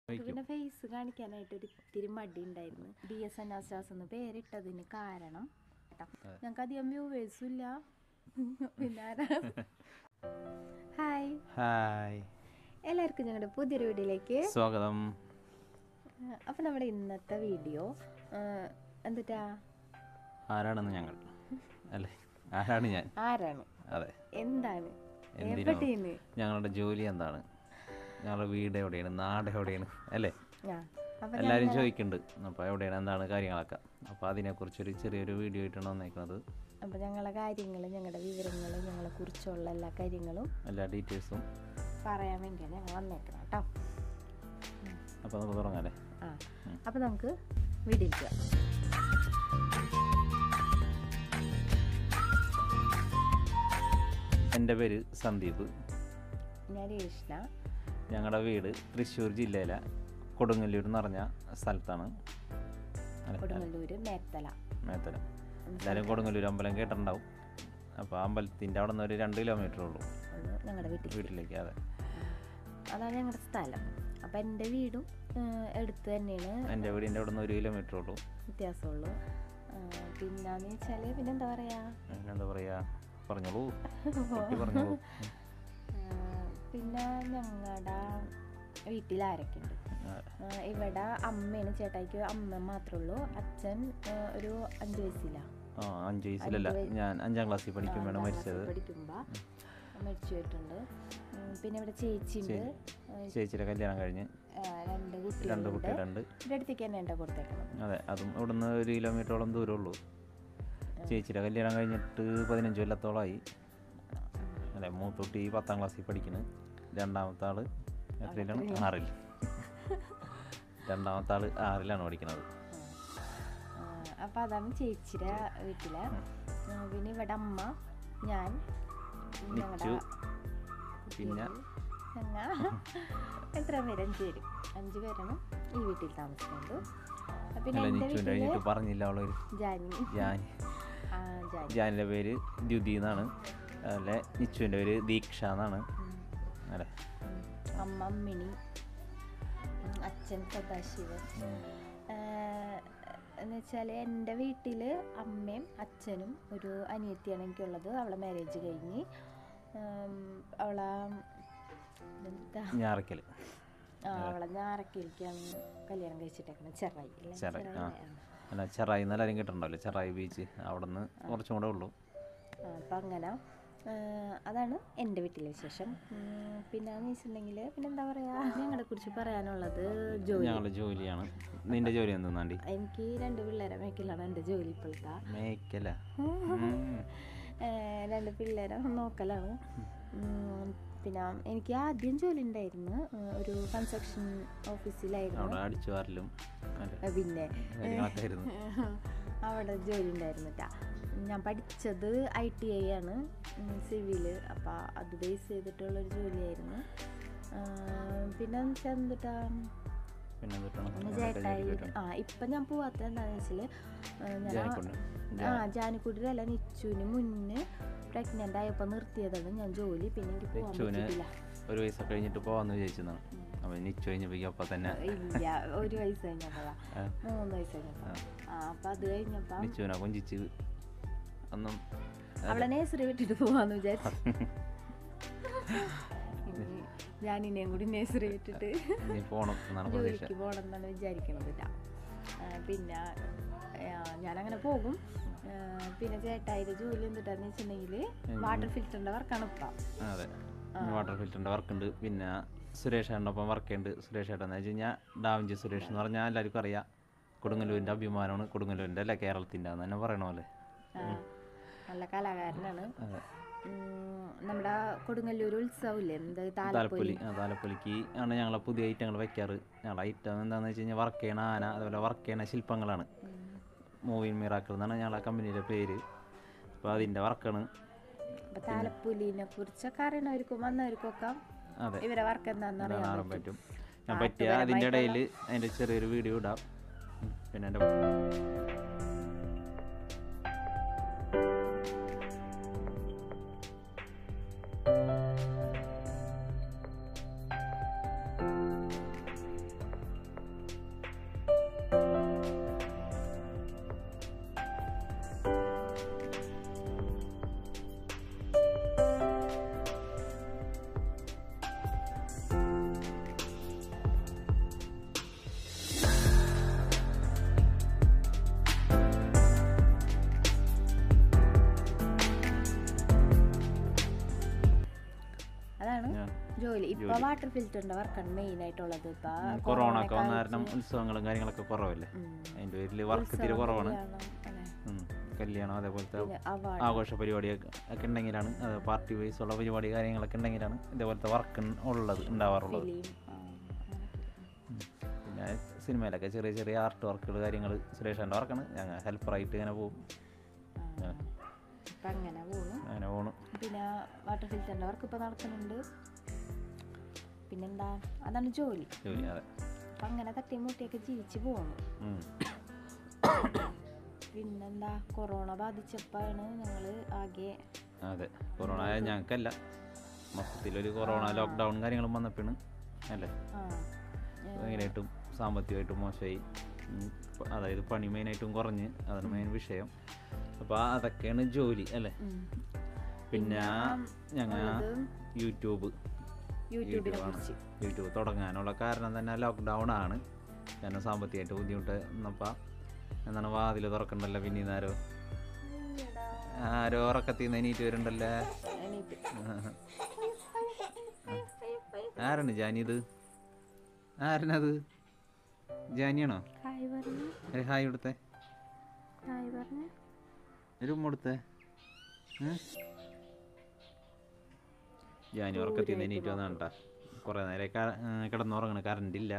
വയ്ക്കും പിന്നെ ഫേസ് കാണിക്കാനായിട്ട് ഒരു ഇത്തിരി മടി ഉണ്ടായിരുന്നു ഡി എസ് എൻ ആശ്വാസം എന്ന് പേരിട്ടതിന് കാരണം ട്ടോ. ഞങ്ങൾക്ക് അധികം വ്യൂവേഴ്സും ഇല്ല പിന്നെ ആരാ? ഹായ് ഹായ് എല്ലാവർക്കും ഞങ്ങളുടെ പുതിയൊരു വീഡിയോയിലേക്ക് സ്വാഗതം അപ്പം നമ്മുടെ ഇന്നത്തെ വീഡിയോ എന്തുട്ടാ ആരാണെന്ന് ഞങ്ങൾ അല്ലേ ആരാണ് ഞാൻ ആരാണ് അതെ എന്താണ് എന്തിനോ എവിടെയാണ് ഞങ്ങളുടെ ജോലി എന്താണ് ഞങ്ങളുടെ വീട് എവിടെയാണ് നാട് എവിടെയാണ് അല്ലേ ആ അപ്പം എല്ലാവരും ചോദിക്കുന്നുണ്ട് അപ്പോൾ എവിടെയാണ് എന്താണ് കാര്യങ്ങളൊക്കെ അപ്പോൾ അതിനെക്കുറിച്ചൊരു ചെറിയൊരു വീഡിയോ ആയിട്ടാണ് വന്നേക്കുന്നത് അപ്പം ഞങ്ങളെ കാര്യങ്ങൾ ഞങ്ങളുടെ വിവരങ്ങൾ ഞങ്ങളെ കുറിച്ചുള്ള എല്ലാ കാര്യങ്ങളും എല്ലാ ഡീറ്റെയിൽസും പറയാൻ വേണ്ടിയാണ് ഞങ്ങൾ വന്നേക്കണം കേട്ടോ അപ്പോൾ നമുക്ക് തുടങ്ങാം അല്ലേ ആ അപ്പം നമുക്ക് വീട്ടിലേക്ക് എൻ്റെ പേര് സന്ദീപ് ഞാൻ രേഷ്ണ ഞങ്ങളുടെ വീട് തൃശ്ശൂർ ജില്ലയിലെ കൊടുങ്ങല്ലൂർ എന്ന് പറഞ്ഞ സ്ഥലത്താണ് അല്ലേ കൊടുങ്ങല്ലൂർ മേത്തല മേത്തല എല്ലാവരും കൊടുങ്ങല്ലൂർ അമ്പലം കേട്ടിട്ടുണ്ടാവും അപ്പോൾ ആ അമ്പലത്തിൻ്റെ അവിടെ നിന്ന് ഒരു രണ്ട് കിലോമീറ്റർ ഉള്ളൂ ഉള്ളു ഞങ്ങളുടെ വീട്ടിൽ വീട്ടിലേക്ക് അതെ അതാണ് ഞങ്ങളുടെ സ്ഥലം അപ്പം എൻ്റെ വീടും എടുത്ത് തന്നെയാണ് എൻ്റെ വീടിൻ്റെ അവിടെ നിന്ന് ഒരു കിലോമീറ്റർ ഉള്ളൂ വ്യത്യാസമുള്ളൂ ആ, പിന്നെന്ന് വെച്ചാൽ പിന്നെന്താ പറയുക എന്താ പറയുക പറഞ്ഞോളൂ കുട്ടി പറഞ്ഞോളൂ പിന്നെ ഞങ്ങളുടെ വീട്ടിൽ ആരൊക്കെയുണ്ട് ആ, ആ, ഇവിടെ അമ്മയാണ് ചേട്ടായിക്ക് അമ്മ മാത്രമേ ഉള്ളൂ അച്ഛൻ ആ, ഒരു അഞ്ച് വയസ്സിലാണ് ആ അഞ്ച് വയസ്സിലല്ല ഞാൻ അഞ്ചാം ക്ലാസ്സിൽ പഠിക്കുമ്പോഴാണ് മരിച്ചത് പഠിക്കുമ്പോൾ മരിച്ചു പോയിട്ടുണ്ട് ഉം, പിന്നെ ഇവിടെ ചേച്ചിയുണ്ട് ചേച്ചിയുടെ കല്യാണം കഴിഞ്ഞ് ആ, രണ്ട് രണ്ട് കുട്ടികളുണ്ട് കുട്ടികളുണ്ട് ഇവിടെ അടുത്തേക്ക് തന്നെ ഉണ്ടോ കൊടുത്തേക്കണം അതെ അതും ഇവിടെ നിന്ന് ഒരു കിലോമീറ്ററോളം ദൂരമുള്ളൂ ചേച്ചിയുടെ കല്യാണം കഴിഞ്ഞിട്ട് പതിനഞ്ച് കൊല്ലത്തോളമായി അതെ മൂത്തുട്ടി പത്താം ക്ലാസ്സിൽ പഠിക്കുന്നു രണ്ടാമത്തെ ആള് എത്രയിലാണ് ആറിൽ രണ്ടാമത്തെ ആള് ആറിലാണ് പഠിക്കുന്നത് അപ്പം അതാണ് ചേച്ചിയുടെ വീട്ടിലെ ആ, പിന്നെ ഇവിടെ അമ്മ ഞാൻ നിച്ചു പിന്നെ ഞങ്ങ എത്ര പേര് അഞ്ച് പേര് അഞ്ച് പേരാണ് ഈ വീട്ടിൽ താമസിക്കുന്നത് ആ, പിന്നെ അല്ല എൻ്റെ നിച്ചുവിൻ്റെ വീട്ടില് കഴിഞ്ഞിട്ട് പറഞ്ഞില്ല അവളൊരു ജാനി ജാൻ ആ ജാനി ജാനിൻ്റെ പേര് ദ്യുതി എന്നാണ് അതുപോലെ നിച്ചുവിൻ്റെ പേര് ദീക്ഷ എന്നാണ് അല്ലേ ഉം. അമ്മ അമ്മിണി ഉം, അച്ഛൻ സദാശിവൻ എന്ന് വെച്ചാൽ എൻ്റെ വീട്ടിൽ അമ്മയും അച്ഛനും ഒരു അനിയത്തിയാണ് എനിക്കുള്ളത് അവളെ മാരേജ് കഴിഞ്ഞ് ഉം, അവളെ എന്താ ഞാറക്കൽ ആ, അവളെ ഞാറക്കയിലേക്കാണ് കല്യാണം കഴിച്ചിട്ടേക്കുന്നത് ചെറായി അല്ലേ? ചെറായി, ആ. ചെറായി, ആ. അല്ല ചെറായി എന്ന് എല്ലാവരും കേട്ടിട്ടുണ്ടാവില്ലേ ചെറായി ബീച്ച് അവിടെ നിന്ന് കുറച്ചും കൂടെ ഉള്ളൂ ആ, അപ്പം അങ്ങനെ ആ, അതാണ് എൻ്റെ വീട്ടിലെ വിശേഷം ഉം, പിന്നെന്ന് വെച്ചിട്ടുണ്ടെങ്കിൽ പിന്നെന്താ പറയുക ഞങ്ങളെ കുറിച്ച് പറയാനുള്ളത് ജോലി ഞങ്ങളുടെ ജോലിയാണ് നിന്റെ ജോലി എന്തെന്നാണ്ടി എനിക്ക് രണ്ട് പിള്ളേരെ മേക്കലാണ് എൻ്റെ ജോലി ഇപ്പോഴത്തെ മേക്കല്ല ഏഹ് രണ്ട് പിള്ളേരെ നോക്കലാണ് ഉം, പിന്നെ എനിക്ക് ആദ്യം ജോലി ഉണ്ടായിരുന്നു ഏഹ് ഒരു കൺസ്ട്രക്ഷൻ ഓഫീസിലായിരുന്നു അവിടെ അടിച്ചു വാരലും അല്ലേ ഏഹ് പിന്നെ കാര്യങ്ങളൊക്കെ ആയിരുന്നു അവിടെ ജോലി ഉണ്ടായിരുന്നു ട്ടാ. ഞാൻ പഠിച്ചത് ഐ ടി ഐ ആണ് സിവില് അപ്പോൾ അത് ബേസ് ചെയ്തിട്ടുള്ളൊരു ജോലിയായിരുന്നു ആഹ് പിന്നെ വെച്ചാൽ എന്തിട്ടാ പിന്നെ എന്തിട്ടാണ് പിന്നെ ചേട്ടായി ആ ഇപ്പം ഞാൻ പോവാത്ത എന്താണെന്ന് വെച്ചാൽ ഞാൻ ജാനിക്കൊണ്ട് ആ ജാനിക്കുട്ടിയിലല്ല നിച്ചുവിന് മുന്നേ പ്രഗ്നൻ്റ് ആയപ്പോൾ നിർത്തിയതാണ് ഞാൻ ജോലി പിന്നെ എനിക്ക് പോകാൻ നിച്ചുവിന് പറ്റിയില്ല ഒരു വയസ്സൊക്കെ കഴിഞ്ഞിട്ട് പോവാന്ന് വിചാരിച്ചതാണ് അപ്പോൾ നിച്ചു കഴിഞ്ഞപ്പോഴേക്കും അപ്പം തന്നെ ഇല്ല ഒരു വയസ്സ് കഴിഞ്ഞപ്പോഴാ ആ, മൂന്ന് വയസ്സ് കഴിഞ്ഞപ്പോൾ ആ അപ്പം അത് കഴിഞ്ഞപ്പം നിച്ചുവിനെ കൊഞ്ചിച്ച് ഒന്നും അവളെ നേഴ്സറി വിട്ടിട്ട് പോവാന്ന് വിചാരിച്ചു ഇനി ഞാനിനെയും കൂടി നേഴ്സറി വിട്ടിട്ട് നീ പോണം എന്നാണ് പ്രതീക്ഷ ജോലിക്ക് പോകണം എന്നാണ് വിചാരിക്കണത് ട്ടാ. ആ, പിന്നെ ആ, ഞാനങ്ങനെ പോകും ആ, പിന്നെ ചേട്ടായിയുടെ ജോലി എന്തിട്ടാന്ന് വെച്ചിട്ടുണ്ടെങ്കിൽ വാട്ടർ ഫിൽറ്ററിൻ്റെ വർക്കാണ് ഇപ്പം ആ, അതെ വാട്ടർ ഫിൽറ്ററിൻ്റെ വർക്ക് ഉണ്ട് പിന്നെ സുരേഷ് ഏട്ടനൊപ്പം വർക്ക് ചെയ്യുന്നുണ്ട് സുരേഷ് ഏട്ടൻ എന്ന് വെച്ച് കഴിഞ്ഞാൽ ഡാവിഞ്ചി സുരേഷ് എന്ന് പറഞ്ഞാൽ എല്ലാവർക്കും അറിയാം കൊടുങ്ങല്ലൂരിൻ്റെ അഭിമാനമാണ് കൊടുങ്ങല്ലൂരിൻ്റെ അല്ല കേരളത്തിൻ്റെ എന്ന് തന്നെ പറയണ പോലെ ആ, നല്ല കലാകാരനാണ് അതെ ഉം, നമ്മുടെ കൊടുങ്ങല്ലൂർ ഉത്സവമില്ലേ എന്താ താലപ്പൊലി താലപ്പൊലി ആ താലപ്പൊലിക്ക് ആണ് ഞങ്ങളെ പുതിയ ഐറ്റങ്ങൾ വെക്കാറ് ഞങ്ങളെ ഐറ്റം എന്താണെന്ന് വെച്ച് കഴിഞ്ഞാൽ വർക്ക് ചെയ്യണ ആന അതുപോലെ വർക്ക് ചെയ്യണ ശില്പങ്ങളാണ് മൂവിൻ മിറാക്കിൾ എന്നാണ് ഞങ്ങളെ കമ്പനിയുടെ പേര് അപ്പോൾ അതിൻ്റെ വർക്കാണ് അപ്പൊ താലപ്പൊലിനെ കുറിച്ചൊക്കെ അറിയണവർക്കും വന്നവർക്കൊക്കെ അതെ ഇവരെ വർക്ക് എന്താണെന്ന് അറിയാൻ കാണാൻ പറ്റും പറ്റും ഞാൻ പറ്റിയ അതിൻ്റെ ഇടയിൽ അതിൻ്റെ ചെറിയൊരു വീഡിയോ ഇടാം ഉം. പിന്നെ എൻ്റെ ഇപ്പൊ വാട്ടർ ഫിൽറ്ററിന്റെ വർക്കാണ് മെയിൻ ആയിട്ടുള്ളത് ഇപ്പൊ കൊറോണ ഒക്കെ വന്ന കാരണം ഉത്സവങ്ങളും കാര്യങ്ങളൊക്കെ കുറവല്ലേ അതിൻ്റെ പേരിൽ വർക്ക് ഇത്തിരി കുറവാണ് ഉം. കല്യാണം അതേപോലത്തെ അവാർഡ് ആഘോഷ പരിപാടിയൊക്കെ ഒക്കെ ഉണ്ടെങ്കിലാണ് അത് പാർട്ടി വൈസ് ഉള്ള പരിപാടി കാര്യങ്ങളൊക്കെ ഉണ്ടെങ്കിലാണ് ഇതേപോലത്തെ വർക്ക് ഉള്ളത് ഉണ്ടാവാറുള്ളത് ഫിലിം ഉം. പിന്നെ സിനിമയിലൊക്കെ ചെറിയ ചെറിയ ആർട്ട് വർക്കുകൾ കാര്യങ്ങൾ സുരേഷൻ്റെ വർക്കാണ് ഞങ്ങൾ ഹെൽപ്പറായിട്ട് ഇങ്ങനെ പോകും ഇപ്പൊ അങ്ങനെ പോണു അങ്ങനെ പോണു പിന്നെ വാട്ടർ ഫിൽറ്ററിന്റെ വർക്ക് ഇപ്പൊ നടക്കുന്നുണ്ട് പിന്നെന്താ അതാണ് ജോലി ജോലി അതെ അപ്പൊ അങ്ങനെ തട്ടിയും മുട്ടിയൊക്കെ ജീവിച്ച് പോണു ഉം. പിന്നെന്താ കൊറോണ ബാധിച്ചപ്പോഴാണ് ഞങ്ങള് ആകെ അതെ കൊറോണ ഞങ്ങൾക്കല്ല മൊത്തത്തിലൊരു കൊറോണ ലോക്ക്ഡൗൺ കാര്യങ്ങളും വന്നപ്പോഴാണ് അല്ലേ ആ ഭയങ്കരമായിട്ടും സാമ്പത്തികമായിട്ടും മോശമായി ഉം. പ- അതായത് പണി മെയിനായിട്ടും കുറഞ്ഞ് അതാണ് മെയിൻ വിഷയം അപ്പോൾ അതൊക്കെയാണ് ജോലി അല്ലേ ഉം. പിന്നെ ഞങ്ങൾ ഉള്ളത് യൂട്യൂബ് യൂട്യൂബിനെ യൂട്യൂബാണ്. കുറിച്ച് യൂട്യൂബ് തുടങ്ങാനുള്ള കാരണം തന്നെ ലോക്ക്ഡൗൺ ആണ് കാരണം സാമ്പത്തികമായിട്ട് ബുദ്ധിമുട്ട് എന്നപ്പോൾ എന്താണ് വാതിൽ തുറക്കണ്ടല്ലോ പിന്നെ ആരോ ആരോ ഉറക്കത്തിൽ നിന്ന് എണീറ്റ് വരുന്നുണ്ടല്ലേ എണീറ്റ്. ആരാണ് ജാനിയത് ആരനത് ജാനിയാണോ ഹായ് പറഞ്ഞു ഒരു ഹായ് കൊടുത്തേ ഹായ് പറഞ്ഞു ഒരു ഉമ്മ കൊടുത്തേ ഉം? ജാനി ഉറക്കത്തിൽ നിന്ന് എണീറ്റ് വന്നാണ് കേട്ടാ കുറേ നേരം കിടന്നുറങ്ങണ് കറണ്ട് ഇല്ല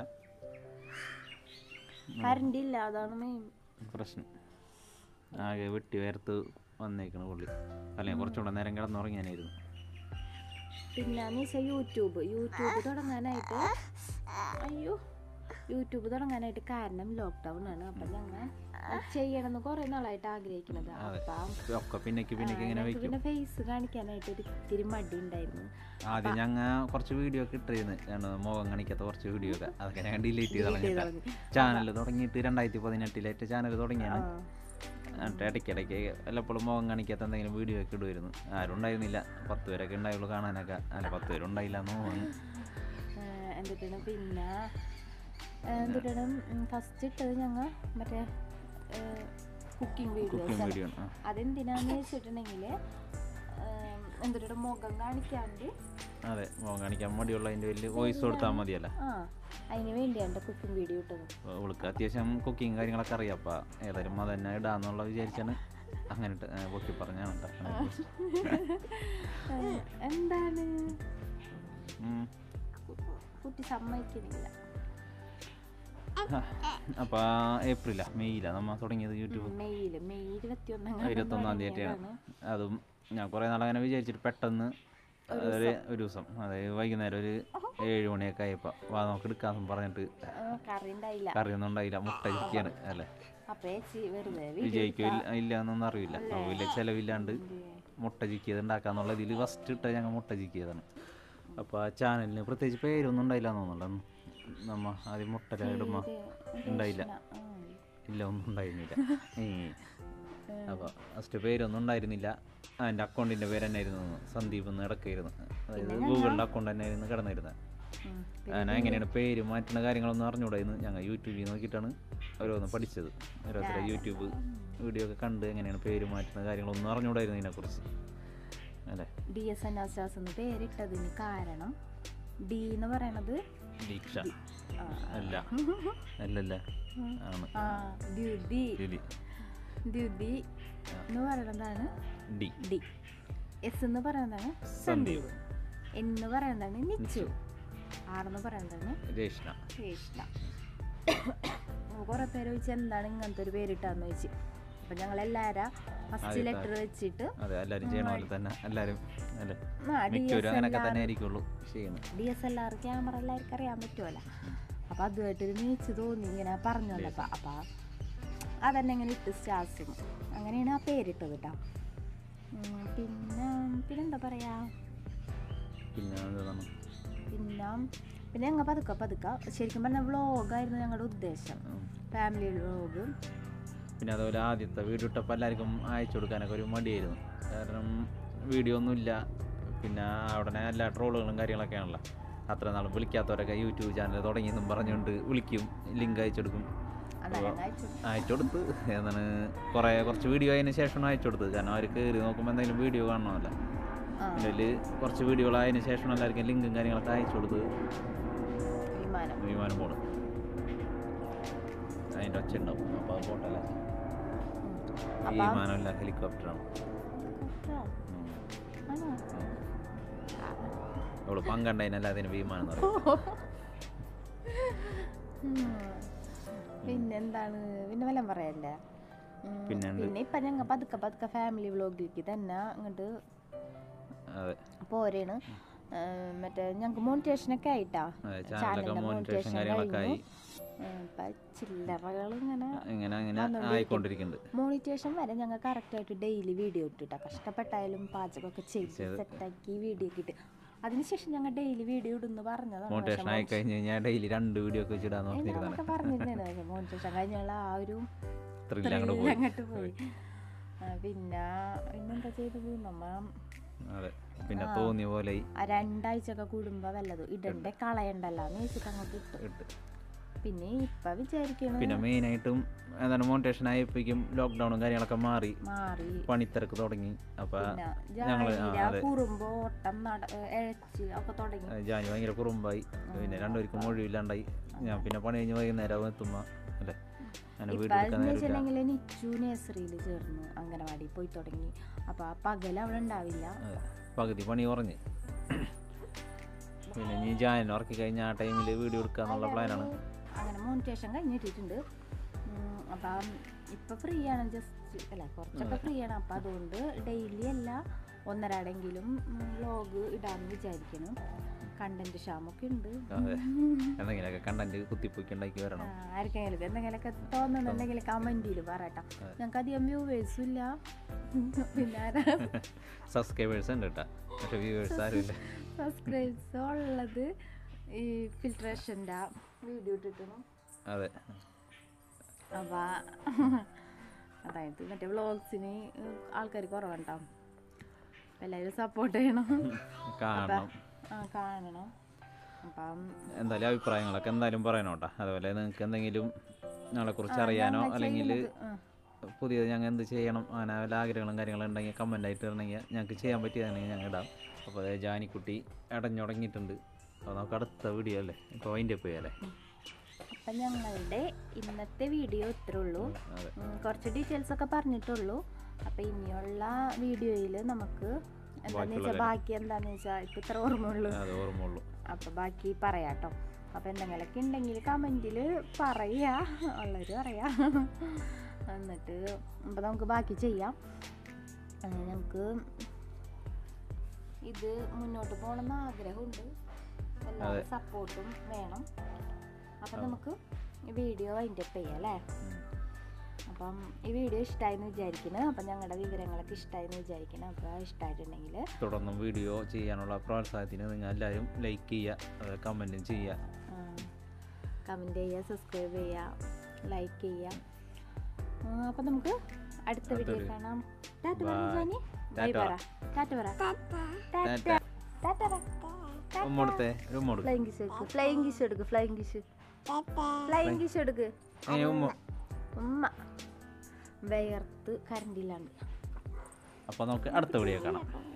കറണ്ട് ഇല്ല അതാണ് മെയിൻ പ്രശ്നം ആകെ വെട്ടി വേർത്ത് വന്നേക്കണ പുള്ളി അല്ലെങ്കിൽ കുറച്ചുകൂടെ നേരം കിടന്നുറങ്ങിയാനായിരുന്നു പിന്നെ വെച്ചാൽ യൂട്യൂബ് യൂട്യൂബ് തുടങ്ങാനായിട്ട് അയ്യോ യൂട്യൂബ് തുടങ്ങാനായിട്ട് കാരണം ലോക്ക്ഡൗൺ ആണ് അപ്പം ഞങ്ങൾ ചെയ്യണമെന്ന് കുറേ നാളായിട്ട് ആഗ്രഹിക്കുന്നത് അതെ. അപ്പം ഒക്കെ പിന്നേക്ക് പിന്നേക്ക് ഇങ്ങനെ ഞങ്ങൾക്ക് വയ്ക്കും പിന്നെ ഫേസ് കാണിക്കാനായിട്ട് ഒരു ഇത്തിരി മടി ഉണ്ടായിരുന്നു ആദ്യം ഞങ്ങൾ കുറച്ച് വീഡിയോ ഒക്കെ ഇട്ടിരുന്നു കാരണം മുഖം കാണിക്കാത്ത കുറച്ച് വീഡിയോ ഒക്കെ അതൊക്കെ ഞാൻ ഡിലീറ്റ് ചെയ്ത് കളഞ്ഞിട്ടാ ചാനൽ തുടങ്ങിയിട്ട് രണ്ടായിരത്തി പതിനെട്ടിലേറ്റ് ചാനൽ തുടങ്ങിയാണ് എന്നിട്ട് ഇടയ്ക്കിടയ്ക്ക് വല്ലപ്പോഴും മുഖം കാണിക്കാത്ത എന്തെങ്കിലും വീഡിയോ ഒക്കെ ഇടുമായിരുന്നു ആരും ഉണ്ടായിരുന്നില്ല പത്ത് പേരൊക്കെ ഉണ്ടായുള്ളൂ കാണാനൊക്കെ അല്ല പത്ത് പേരുണ്ടായില്ല എന്ന് തോന്നുന്നു എന്തിട്ടാണ് പിന്നെ എന്തിട്ടാണ് ഫസ്റ്റ് ഇട്ടത് ഞങ്ങൾ മറ്റേ കുക്കിംഗ് കുക്കിംഗ് വീഡിയോസ് വീഡിയോ ആ അതെന്തിനാന്ന് വെച്ചിട്ടുണ്ടെങ്കിൽ എന്തിട്ടാണ് മുഖം കാണിക്കാണ്ട് അതെ മുഖം കാണിക്കാൻ മടിയുള്ളതിൻ്റെ വലിയ വോയിസ് കൊടുത്താൽ മതിയല്ല ആ അതിന് വേണ്ടിയാണ് കുക്കിംഗ് വീഡിയോ ഇട്ടത് അവൾക്ക് അത്യാവശ്യം കുക്കിങ് കാര്യങ്ങളൊക്കെ അറിയാം അപ്പം ഏതായാലും അത് തന്നെ ഇടാന്നുള്ള വിചാരിച്ചാണ് അങ്ങനെ ഇട്ട്, ഏ, പൊക്കി പറഞ്ഞാണ് കേട്ടോ ഏഹ്, എന്താണ് ഉം. കുട്ടി സമ്മതിക്കുന്നില്ല അപ്പോൾ ഏപ്രിലാ മെയ്യിലാണ് നമ്മൾ തുടങ്ങിയത് യൂട്യൂബ് മെയ്യിൽ മെയ് ഇരുപത്തിയൊന്നാം ഇരുപത്തൊന്നാം തീയതിയാണ് അതും ഞാൻ കുറേ നാളങ്ങനെ വിചാരിച്ചിട്ട് പെട്ടെന്ന് ഒരു ഒരു ദിവസം അതായത് വൈകുന്നേരം ഒരു ഏഴ് മണിയൊക്കെ ആയപ്പോൾ വാ നമുക്ക് എടുക്കാമെന്ന് പറഞ്ഞിട്ട് കറി ഉണ്ടായില്ല കറിയൊന്നും ഉണ്ടായില്ല മുട്ട ചിക്കിയാണ് അല്ലേ അപ്പൊ ചേച്ചി വെറുതെ വിജയിക്കും ഇല്ല ഇല്ല എന്നൊന്നും അറിയില്ല അപ്പോൾ വലിയ ചിലവില്ലാണ്ട് മുട്ട ചിക്കിയത് ഉണ്ടാക്കാന്നുള്ള ഇതിൽ ഫസ്റ്റ് ഇട്ട ഞങ്ങൾ മുട്ട ചിക്കിയതാണ് അപ്പോൾ ആ ചാനലിന് പ്രത്യേകിച്ച് പേരൊന്നും ഉണ്ടായില്ല എന്ന് തോന്നുന്നുണ്ട് നമ്മ ആദ്യം മുട്ട ഇടുമ്പോൾ ഉണ്ടായില്ല ഇല്ല ഒന്നും ഉണ്ടായിരുന്നില്ല ഏ അപ്പോൾ ഫസ്റ്റ് പേരൊന്നും ഉണ്ടായിരുന്നില്ല എൻ്റെ അക്കൗണ്ടിൻ്റെ പേര് തന്നെ ആയിരുന്നു സന്ദീപ് എന്ന് കിടക്കായിരുന്നു അതായത് ഗൂഗിളിൻ്റെ അക്കൗണ്ട് തന്നെ ആയിരുന്നു കിടന്നിരുന്നത് ഞാൻ എങ്ങനെയാണ് പേര് മാറ്റുന്ന കാര്യങ്ങളൊന്നും അറിഞ്ഞുകൂടായിരുന്നു ഞങ്ങൾ യൂട്യൂബിൽ നോക്കിയിട്ടാണ് ഓരോന്ന് പഠിച്ചത് ഓരോരുത്തരെ യൂട്യൂബ് വീഡിയോ ഒക്കെ കണ്ട് എങ്ങനെയാണ് പേര് മാറ്റുന്ന കാര്യങ്ങളൊന്നും അറിഞ്ഞുകൂടായിരുന്നു ഇതിനെക്കുറിച്ച് അല്ലേ ഡി എസ് എൻ ആസ്റ്റാസ് എന്ന് പേരിട്ടതിന് കാരണം ഡി എന്ന് പറയണത് ദീക്ഷ ആ, അല്ല അല്ലല്ല ആണ് ആ ദ്യുതി ലിലി ദ്യുതി എന്ന് പറയണതാണ് ഡി ഡി എസ് എന്ന് പറയുന്നതാണ് സന്ദീപ് എന്ന് പറയുന്നതാണ് നിച്ചു ആർ എന്ന് പറയുന്നതാണ് രേഷ്ണ കൃഷ്ണ കുറെ പേര് ചോദിച്ചു എന്താണ് ഇങ്ങനത്തെ ഒരു പേരിട്ടാന്ന് ചോദിച്ചു അപ്പൊ ഞങ്ങൾ എല്ലാവരും ഫസ്റ്റ് ലെറ്റർ വെച്ചിട്ട് അതെ എല്ലാവരും ചെയ്യണ പോലെ തന്നെ എല്ലാവരും അല്ലേ ആ ഡി മിക്കവരും എസ് അങ്ങനെയൊക്കെ തന്നെ ആയിരിക്കുള്ളൂ ചെയ്യുന്നത് D S L R camera എല്ലാവർക്കും അറിയാൻ പറ്റുമല്ലോ അപ്പൊ അതുമായിട്ടൊരു നീച്ച് തോന്നി ഇങ്ങനെ പറഞ്ഞു വന്നപ്പോ അപ്പൊ അതന്നെ ഇങ്ങനെ ഇട്ട് സ്റ്റാർസും അങ്ങനെയാണ് ആ പേരിട്ടത് കേട്ടോ ഉം, പിന്നെ പിന്നെന്താ പറയാ പിന്നെ എന്താണ് പിന്നെ പിന്നെ ഞങ്ങൾ പതുക്കെ പതുക്കെ ശരിക്കും പറഞ്ഞാൽ വ്ളോഗായിരുന്നു ഞങ്ങളുടെ ഉദ്ദേശം ഉം. ഫാമിലി വ്ളോഗ് പിന്നെ അതുപോലെ ആദ്യത്തെ വീഡിയോ ഇട്ടപ്പോൾ എല്ലാവർക്കും അയച്ചു കൊടുക്കാനൊക്കെ ഒരു മടിയായിരുന്നു കാരണം വീഡിയോ ഒന്നുമില്ല പിന്നെ അവിടെ എല്ലാ ട്രോളുകളും കാര്യങ്ങളൊക്കെ ആണല്ലോ അത്ര നാൾ വിളിക്കാത്തവരൊക്കെ യൂട്യൂബ് ചാനൽ തുടങ്ങിയെന്നും പറഞ്ഞുകൊണ്ട് വിളിക്കും ലിങ്ക് അയച്ചു കൊടുക്കും അന്നേരം അയച്ചു അയച്ചു കൊടുത്ത് എന്താണ് കുറേ കുറച്ച് വീഡിയോ അതിന് ശേഷമാണ് അയച്ചു കൊടുത്തത് കാരണം അവർ കയറി നോക്കുമ്പോൾ എന്തെങ്കിലും വീഡിയോ കാണണമല്ലോ ആ. അതിൽ കുറച്ച് വീഡിയോകളായതിനു ശേഷം എല്ലാവർക്കും ലിങ്കും കാര്യങ്ങളൊക്കെ അയച്ചു കൊടുത്ത് വിമാനം വിമാനം പോണ് അതിൻ്റെ ഒച്ച ഉണ്ടാവും അപ്പോൾ അത് പോട്ടല്ല ഉം. ഈ അപ്പം വിമാനമല്ല ഹെലികോപ്റ്ററാണ് ആണോ? അവള് പങ്കണ്ടതിനല്ല അതിന് വിമാനം എന്ന് പറയും ഉം. പിന്നെന്താണ് പിന്നെ വല്ലതും പറയല്ലേ ഉം, പിന്നെന്ത്? പിന്നെ ഇപ്പൊ ഞങ്ങൾ പതുക്കെ പതുക്കെ ഫാമിലി വ്ലോഗിലേക്ക് തന്നെ അങ്ങോട്ട് അതെ പോരാണ് മറ്റേ ഞങ്ങൾക്ക് മോണിറ്റേഷനൊക്കെ ആയിട്ടാ അതെ ചാനലൊക്കെ മോണിറ്റേഷൻ കാര്യങ്ങളൊക്കെ ആയി ഇപ്പൊ ചില്ലറകൾ ഇങ്ങനെ ഇങ്ങനെ അങ്ങനെ വന്നുകൊണ്ടിരിക്കും. ആയിക്കൊണ്ടിരിക്കുന്നുണ്ട് മോണിറ്റേഷൻ വരെ ഞങ്ങൾ കറക്റ്റായിട്ട് ഡെയിലി വീഡിയോ ഇട്ടിട്ടാ കഷ്ടപ്പെട്ടായാലും പാചകമൊക്കെ ചെയ്ത് ചെയ്ത്. സെറ്റാക്കി വീഡിയോ ഒക്കെ ഇട്ട് അതിനുശേഷം ഞങ്ങൾ ഡെയിലി വീഡിയോ ഇടുന്നു പറഞ്ഞതാണ് മോണിറ്റേഷൻ ആയി കഴിഞ്ഞ് കഴിഞ്ഞാൽ ഡെയിലി രണ്ട് വീഡിയോ ഒക്കെ വെച്ചിടാന്ന് പറഞ്ഞിരുന്നാണ് ഞങ്ങളൊക്കെ പറഞ്ഞിരുന്നു മോണിറ്റേഷൻ കഴിഞ്ഞുള്ള ആ ഒരു ത്രില്ല് അങ്ങോട്ട് thrill പോയി അങ്ങോട്ട് പോയി ആ, പിന്നെ പിന്നെന്താ ചെയ്തത് നമ്മ അതെ പിന്നെ തോന്നിയ പോലെ ആ രണ്ടാഴ്ചയൊക്കെ കൂടുമ്പോ വല്ലതും ഇടണ്ടേ കളയണ്ടല്ലോ എന്ന് വെച്ചിട്ട് അങ്ങോട്ട് ഇട്ടു ഇട്ട് പിന്നെ ഇപ്പൊ വിചാരിക്കണ പിന്നെ മെയിനായിട്ടും എന്താണ് മോണിറ്റേഷൻ ആയപ്പോഴേക്കും ലോക്ക്ഡൗണും കാര്യങ്ങളൊക്കെ മാറി മാറി പണിത്തിരക്ക് തുടങ്ങി അപ്പം പിന്നെ ഞങ്ങള് ആ, ജാനിര അതെ. കുറുമ്പോ ഓട്ടം നട എഴച്ച് ഒക്കെ തുടങ്ങി ജാനി ഭയങ്കര കുറുമ്പായി പിന്നെ രണ്ടുപേർക്കും ഒഴിവില്ലാണ്ടായി ഞാൻ പിന്നെ പണി കഴിഞ്ഞ് വൈകുന്നേരം എത്തുമ്പോൾ അല്ലേ അങ്ങനെ ഇപ്പൊ വീട് എടുക്കാൻ എന്ന് നേരമില്ല വെച്ചിട്ടുണ്ടെങ്കിൽ നിച്ചു നേഴ്സറിയിൽ ചേർന്നു അംഗനവാടി പോയി തുടങ്ങി അപ്പൊ ആ പകൽ അവിടെ ഉണ്ടാവില്ല അതെ. പകുതി പണി കുറഞ്ഞ് പിന്നെ ഇനി ജാനിനെ ഉറക്കി കഴിഞ്ഞാൽ ആ ടൈമിൽ വീഡിയോ എടുക്കാന്നുള്ള പ്ലാനാണ് അങ്ങനെ മോണിറ്റേഷൻ കഴിഞ്ഞിട്ടിട്ടുണ്ട് ഉം, അപ്പം ഇപ്പൊ ഫ്രീ ആണ് ജസ്റ്റ് അല്ല കുറച്ചൊക്കെ ഫ്രീ ആണ് അപ്പം അതുകൊണ്ട് ഡെയിലി അല്ല ഒന്നരാടെങ്കിലും വ്ലോഗ് ഇടാന്ന് വിചാരിക്കണം കണ്ടന്റ് ക്ഷാമൊക്കെ ഉണ്ട് അതെ എന്തെങ്കിലുമൊക്കെ കണ്ടന്റ് കുത്തിപ്പൊക്കി ഉണ്ടാക്കി ആ, വരണം ആർക്കെങ്കിലും എന്തെങ്കിലുമൊക്കെ തോന്നുന്നുണ്ടെങ്കിൽ കമന്റിൽ പറയട്ടോ ഞങ്ങൾക്ക് അധികം വ്യൂവേഴ്സും ഇല്ല പിന്നെ ആരാ സബ്സ്ക്രൈബേഴ്സ് ഉണ്ട് കേട്ടോ പക്ഷെ വ്യൂവേഴ്സ് ആരുമില്ല സബ്സ്ക്രൈബ്സ് ഉള്ളത് ഈ ഫിൽട്രേഷൻ്റെ വീഡിയോ ഇട്ടിട്ടും അതെ അപ്പൊ അതായത് മറ്റേ വ്ളോഗ്സിന് ആൾക്കാർ കുറവുണ്ടാവും എല്ലാവരും സപ്പോർട്ട് ചെയ്യണം കാണണം ആ കാണണം അപ്പം എന്തായാലും അഭിപ്രായങ്ങളൊക്കെ എന്തായാലും പറയണം കേട്ടോ അതുപോലെ നിങ്ങൾക്ക് എന്തെങ്കിലും ഞങ്ങളെക്കുറിച്ച് അറിയാനോ ഞങ്ങൾ അല്ലെങ്കിൽ ചെയ്യുന്നത്, ആ, പുതിയത് ഞങ്ങൾ എന്ത് ചെയ്യണം അങ്ങനെ വല്ല ആഗ്രഹങ്ങളും കാര്യങ്ങളും ഉണ്ടെങ്കിൽ കമൻ്റ് ആയിട്ട് ഇടണമെങ്കിൽ ഞങ്ങൾക്ക് ചെയ്യാൻ പറ്റിയതാണെങ്കിൽ ഞങ്ങൾ ഇടാം അപ്പോൾ അതേ ജാനിക്കുട്ടി അടഞ്ഞുടങ്ങിയിട്ടുണ്ട് അപ്പോൾ നമുക്ക് അടുത്ത വീഡിയോ അല്ലേ ഇപ്പോൾ അതിൻ്റെ പോയി അല്ലേ അപ്പം ഞങ്ങളുടെ ഇന്നത്തെ വീഡിയോ ഇത്രേ ഉള്ളൂ അതെ ഉം, കുറച്ച് ഡീറ്റെയിൽസ് ഒക്കെ പറഞ്ഞിട്ടുള്ളൂ അപ്പം ഇനിയുള്ള വീഡിയോയിൽ നമുക്ക് എന്താണെന്ന് വെച്ചാൽ ബാക്കി എന്താണെന്ന് വെച്ചാൽ ഇപ്പം ഇത്ര ഓർമ്മയുള്ളൂ അത് ഓർമ്മയുള്ളൂ അപ്പോൾ ബാക്കി പറയാട്ടോ അപ്പോൾ എന്തെങ്കിലുമൊക്കെ ഉണ്ടെങ്കിൽ കമൻറ്റിൽ പറയുക ഉള്ളവർ പറയാം എന്നിട്ട് അപ്പോൾ നമുക്ക് ബാക്കി ചെയ്യാം ആ, ഞങ്ങൾക്ക് ഇത് മുന്നോട്ട് പോകണമെന്ന് ആഗ്രഹമുണ്ട് എല്ലാവരും സപ്പോർട്ടും വേണം അപ്പം നമുക്ക് വീഡിയോ അതിൻ്റെ ചെയ്യാം അല്ലേ ഉം. അപ്പം ഈ വീഡിയോ ഇഷ്ടമായെന്ന് വിചാരിക്കുന്നു അപ്പം ഞങ്ങളുടെ വിവരങ്ങളൊക്കെ ഇഷ്ടമായെന്ന് വിചാരിക്കുന്നു അപ്പോൾ ഇഷ്ടമായിട്ടുണ്ടെങ്കിൽ തുടർന്നും വീഡിയോ ചെയ്യാനുള്ള പ്രോത്സാഹത്തിന് നിങ്ങൾ എല്ലാവരും ലൈക്ക് ചെയ്യുക കമൻറ്റും ചെയ്യുക കമൻറ്റ് ചെയ്യുക സബ്സ്ക്രൈബ് ചെയ്യുക ലൈക്ക് ചെയ്യുക അപ്പം നമുക്ക് അടുത്ത വീഡിയോ അടുത്തൊരു- കാണാം ടാറ്റ പറ Bye. ജാനി ബൈ ടാറ്റ പറ ടാറ്റ പറ ടാറ്റ ടാറ്റ പറ ഉമ്മടുത്തേ ഒരു ഉമ്മ കൊടുക്ക്. ഫ്ലൈങ് കിസ് എടുക്ക് ഫ്ലൈങ് കിസ് എടുക്ക് ഫ്ലൈങ് കിസ് ഫ്ലൈങ് കിസ് എടുക്ക് ഏ ഉമ്മ ഉമ്മ വിയർത്ത് കറണ്ടില്ലാണ്ട് അപ്പോൾ നമുക്ക് അടുത്ത വീഡിയോ കാണാം